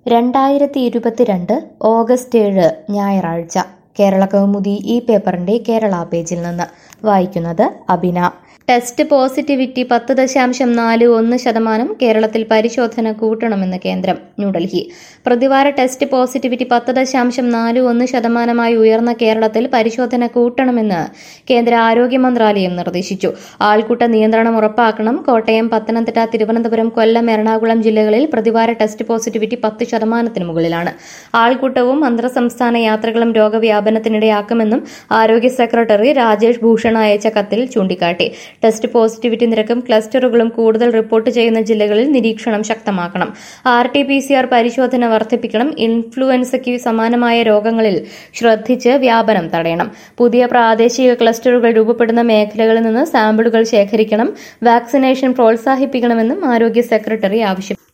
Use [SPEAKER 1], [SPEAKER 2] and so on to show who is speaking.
[SPEAKER 1] രണ്ടായിരത്തി ഇരുപത്തിരണ്ട് ഓഗസ്റ്റ് ഏഴ് ഞായറാഴ്ച കേരള കൗമുദി ഈ പേപ്പറിന്റെ കേരള പേജിൽ നിന്ന് വായിക്കുന്നത് അബിന ടെസ്റ്റ് പോസിറ്റിവിറ്റി പത്ത് ദശാംശം നാല് ഒന്ന് ശതമാനം കേരളത്തിൽ പരിശോധന കൂട്ടണമെന്ന് കേന്ദ്രം ന്യൂഡൽഹി പ്രതിവാര ടെസ്റ്റ് പോസിറ്റിവിറ്റി പത്ത് ദശാംശം നാല് ഒന്ന് ശതമാനമായി ഉയർന്ന കേരളത്തിൽ പരിശോധന കൂട്ടണമെന്ന് കേന്ദ്ര ആരോഗ്യ മന്ത്രാലയം നിർദ്ദേശിച്ചു ആൾക്കൂട്ട നിയന്ത്രണം ഉറപ്പാക്കണം കോട്ടയം പത്തനംതിട്ട തിരുവനന്തപുരം കൊല്ലം എറണാകുളം ജില്ലകളിൽ പ്രതിവാര ടെസ്റ്റ് പോസിറ്റിവിറ്റി പത്ത് ശതമാനത്തിന് മുകളിലാണ് ആൾക്കൂട്ടവും അന്തർ സംസ്ഥാന യാത്രകളും രോഗവ്യാപനത്തിനിടയാക്കുമെന്നും ആരോഗ്യ സെക്രട്ടറി രാജേഷ് ഭൂഷൺ അയച്ച കത്തിൽ ചൂണ്ടിക്കാട്ടി ടെസ്റ്റ് പോസിറ്റിവിറ്റി നിരക്കും ക്ലസ്റ്ററുകളും കൂടുതൽ റിപ്പോർട്ട് ചെയ്യുന്ന ജില്ലകളിൽ നിരീക്ഷണം ശക്തമാക്കണം R T P C R പരിശോധന വർദ്ധിപ്പിക്കണം ഇൻഫ്ലുവൻസയ്ക്ക് സമാനമായ രോഗങ്ങളിൽ ശ്രദ്ധിച്ച് വ്യാപനം തടയണം പുതിയ പ്രാദേശിക ക്ലസ്റ്ററുകൾ രൂപപ്പെടുന്ന മേഖലകളിൽ നിന്ന് സാമ്പിളുകൾ ശേഖരിക്കണം വാക്സിനേഷൻ പ്രോത്സാഹിപ്പിക്കണമെന്നും ആരോഗ്യ സെക്രട്ടറി ആവശ്യപ്പെട്ടു